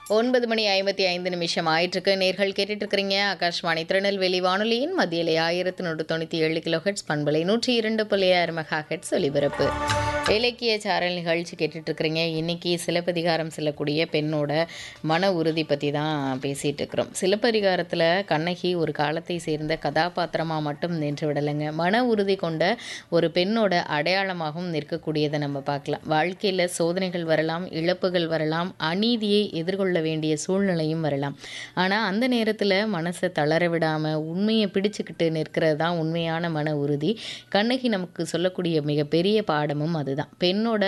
ஒன்பது மணி ஐம்பத்தி ஐந்து நிமிஷம் ஆயிட்டிருக்கு நேர்கள் கேட்டுட்டு இருக்கிறீங்க ஆகாஷ்வாணி திருநெல்வேலி வானொலியின் மத்தியிலே ஆயிரத்தி நூற்று தொண்ணூற்றி ஏழு கிலோ ஹெட்ஸ் பண்பலை நூற்றி இரண்டு புள்ளி ஆறு மெகா ஹெட்ஸ் ஒலிபரப்பு இலக்கிய சாரல் நிகழ்ச்சி கேட்டுட்டு இருக்கிறீங்க இன்னைக்கு சிலப்பதிகாரம் செல்லக்கூடிய பெண்ணோட மன உறுதி பற்றி தான் பேசிகிட்டு இருக்கிறோம் சிலப்பதிகாரத்தில் கண்ணகி ஒரு காலத்தை சேர்ந்த கதாபாத்திரமாக மட்டும் நின்று விடலைங்க மன உறுதி கொண்ட ஒரு பெண்ணோட அடையாளமாகவும் நிற்கக்கூடியதை நம்ம பார்க்கலாம் வாழ்க்கையில் சோதனைகள் வரலாம் இழப்புகள் வரலாம் அநீதியை எதிர்கொள்ள வேண்டிய சூழ்நிலையும் வரலாம் ஆனால் அந்த நேரத்தில் மனசை தளர விடாமல் உண்மையை பிடிச்சுக்கிட்டு நிற்கிறது தான் உண்மையான மன உறுதி கண்ணகி நமக்கு சொல்லக்கூடிய மிகப்பெரிய பாடமும் அதுதான் பெண்ணோட